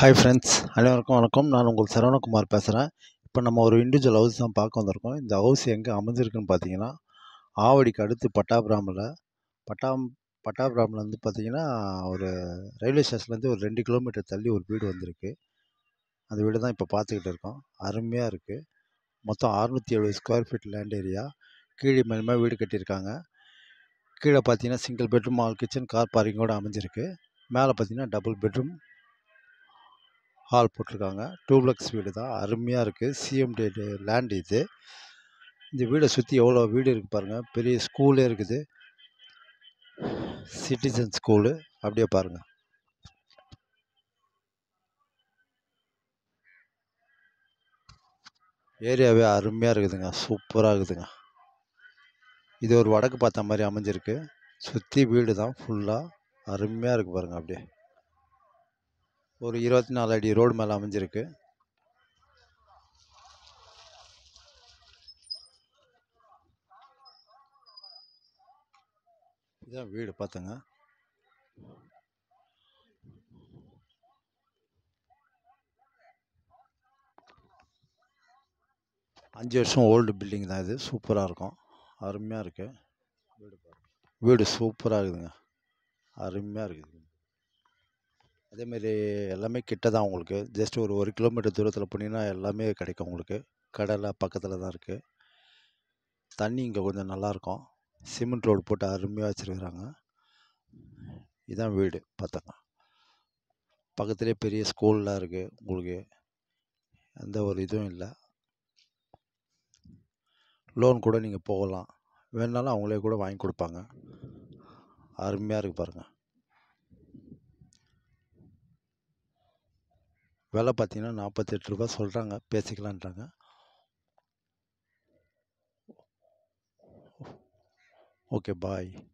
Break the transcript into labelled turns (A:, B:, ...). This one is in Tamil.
A: ஹாய் ஃப்ரெண்ட்ஸ் அனைவருக்கும் வணக்கம் நான் உங்கள் சரவணகுமார் பேசுகிறேன் இப்போ நம்ம ஒரு இண்டிவிஜுவல் ஹவுஸ் தான் பார்க்க வந்திருக்கோம் இந்த ஹவுஸ் எங்கே அமைஞ்சிருக்குன்னு பார்த்தீங்கன்னா ஆவடிக்கு அடுத்து பட்டாபிராமில் பட்டாம் பட்டாபிராமில் பார்த்தீங்கன்னா ஒரு ரயில்வே ஸ்டேஷன்லேருந்து ஒரு ரெண்டு கிலோமீட்டர் தள்ளி ஒரு வீடு வந்திருக்கு அந்த வீடு தான் இப்போ பார்த்துக்கிட்டு இருக்கோம் அருமையாக இருக்குது மொத்தம் அறுநூற்றி எழுபது ஸ்கொயர் ஃபீட் லேண்ட் ஏரியா கீழே மேலுமே வீடு கட்டியிருக்காங்க கீழே பார்த்தீங்கன்னா single bedroom hall kitchen car பார்க்கிங்கோடு அமைஞ்சிருக்கு மேலே பார்த்தீங்கன்னா டபுள் பெட்ரூம் ஹால் போட்டிருக்காங்க டூப்ளக்ஸ் வீடு தான் அருமையாக இருக்குது சிஎம்டி லேண்ட் இது இந்த வீடை சுற்றி எவ்வளோ வீடு இருக்குது பாருங்கள் பெரிய ஸ்கூலே இருக்குது சிட்டிசன் ஸ்கூலு அப்படியே பாருங்கள் ஏரியாவே அருமையாக இருக்குதுங்க சூப்பராக இருக்குதுங்க இது ஒரு வடக்கு பார்த்த மாதிரி அமைஞ்சிருக்கு சுற்றி வீடு தான் ஃபுல்லாக அருமையாக இருக்குது பாருங்கள் அப்படியே ஒரு இருபத்தி நாலு அடி ரோடு மேலே அமைஞ்சிருக்கு இதான் வீடு பார்த்துங்க அஞ்சு வருஷம் ஓல்டு பில்டிங் தான் இது சூப்பராக இருக்கும் அருமையாக இருக்கு வீடு பாருங்க வீடு சூப்பராக இருக்குதுங்க அருமையாக இருக்குது அதேமாரி எல்லாமே கிட்ட தான் உங்களுக்கு ஜஸ்ட் ஒரு ஒரு கிலோமீட்டர் தூரத்தில் போனீங்கன்னா எல்லாமே கிடைக்கும் உங்களுக்கு கடலை பக்கத்தில் தான் இருக்குது தண்ணி இங்கே கொஞ்சம் நல்லாயிருக்கும் சிமெண்ட் ரோடு போட்டு அருமையாக வச்சுருக்குறாங்க இதான் வீடு பார்த்தங்க பக்கத்துலேயே பெரிய ஸ்கூல்லாம் இருக்குது உங்களுக்கு எந்த ஒரு இதுவும் இல்லை லோன் கூட நீங்கள் போகலாம் வேணுனாலும் அவங்களே கூட வாங்கி கொடுப்பாங்க அருமையாக இருக்குது பாருங்கள் விலை பார்த்தீங்கன்னா நாற்பத்தெட்டு ரூபா சொல்கிறாங்க பேசிக்கலான்றாங்க ஓகே பாய்